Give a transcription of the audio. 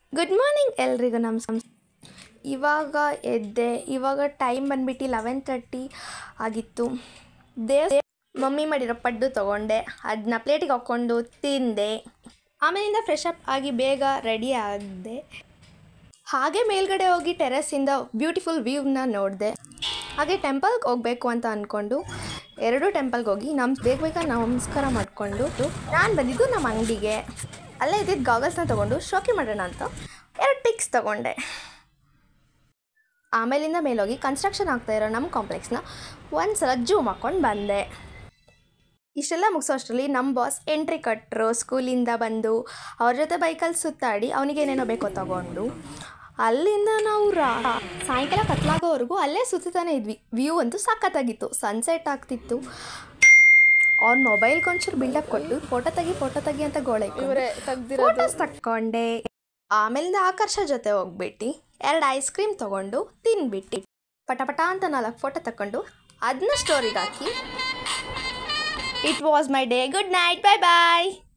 good morning ಎಲ್ರಿಗೂ ನಮಸ್ಕಾರ ಇವಾಗ ಎದ್ದೆ ಇವಾಗ ಟೈಮ್ ಬಂದ್ಬಿಟ್ಟು ಲೆವೆನ್ ತರ್ಟಿ ಆಗಿತ್ತು ದೇವ್ ಮಮ್ಮಿ ಮಾಡಿರೋ ಪಡ್ಡು ತೊಗೊಂಡೆ ಅದನ್ನ ಪ್ಲೇಟಿಗೆ ಹಾಕ್ಕೊಂಡು ತಿಂದೆ ಆಮೇಲಿಂದ ಫ್ರೆಶ್ ಅಪ್ ಆಗಿ ಬೇಗ ರೆಡಿ ಆದೆ ಹಾಗೆ ಮೇಲ್ಗಡೆ ಹೋಗಿ ಟೆರೆಸ್ಸಿಂದ ಬ್ಯೂಟಿಫುಲ್ ವ್ಯೂವ್ನ ನೋಡಿದೆ ಹಾಗೆ ಟೆಂಪಲ್ಗೆ ಹೋಗಬೇಕು ಅಂತ ಅಂದ್ಕೊಂಡು ಎರಡು ಟೆಂಪಲ್ಗೆ ಹೋಗಿ ನಮ್ಮ ಬೇಗ ಬೇಗ ನಮಸ್ಕಾರ ಮಾಡಿಕೊಂಡು ನಾನು ಬಂದಿದ್ದು ನಮ್ಮ ಅಂಗಡಿಗೆ ಅಲ್ಲೇ ಇದ್ದಿದ್ದು ಗಾಗಲ್ಸ್ನ ತೊಗೊಂಡು ಶೋಕಿ ಮಾಡೋಣ ಅಂತ ಎರಡು ಪಿಕ್ಸ್ ತೊಗೊಂಡೆ ಆಮೇಲಿಂದ ಮೇಲೋಗಿ ಕನ್ಸ್ಟ್ರಕ್ಷನ್ ಆಗ್ತಾ ಇರೋ ನಮ್ಮ ಕಾಂಪ್ಲೆಕ್ಸ್ನ ಒಂದು ಸಲ ಜೂಮ್ ಹಾಕ್ಕೊಂಡು ಬಂದೆ ಇಷ್ಟೆಲ್ಲ ಮುಗಿಸೋ ಅಷ್ಟರಲ್ಲಿ ನಮ್ಮ ಬಾಸ್ ಎಂಟ್ರಿ ಕಟ್ಟರು ಸ್ಕೂಲಿಂದ ಬಂದು ಅವ್ರ ಜೊತೆ ಬೈಕಲ್ಲಿ ಸುತ್ತಾಡಿ ಅವನಿಗೆ ಏನೇನೋ ಬೇಕೋ ತಗೊಂಡು ಅಲ್ಲಿಂದ ನಾವು ರಾ ಸಾಯಂಕಾಲ ಕತ್ಲಾಗೋವರೆಗೂ ಅಲ್ಲೇ ಸುತ್ತಾನೆ ಇದ್ವಿ ವ್ಯೂ ಅಂತೂ ಸಖತ್ತಾಗಿತ್ತು ಸನ್ಸೆಟ್ ಆಗ್ತಿತ್ತು ಅವ್ರ ಮೊಬೈಲ್ಗೆ ಒಂಚೂರು ಬಿಲ್ಡಪ್ ಕೊಟ್ಟು ಫೋಟೋ ತೆಗಿ ಫೋಟೋ ತೆಗಿ ಅಂತ ಗೋಳೆ ಫೋಟೋಸ್ ತಕ್ಕೊಂಡೆ ಆಮೇಲಿಂದ ಆಕರ್ಷ ಜೊತೆ ಹೋಗ್ಬಿಟ್ಟು ಎರಡು ಐಸ್ ಕ್ರೀಮ್ ತೊಗೊಂಡು ತಿನ್ಬಿಟ್ಟು ಪಟ ಪಟ ಅಂತ ನಾಲ್ಕು ಫೋಟೋ ತಗೊಂಡು ಅದನ್ನ ಸ್ಟೋರಿಗೆ ಹಾಕಿ it was my day good night bye bye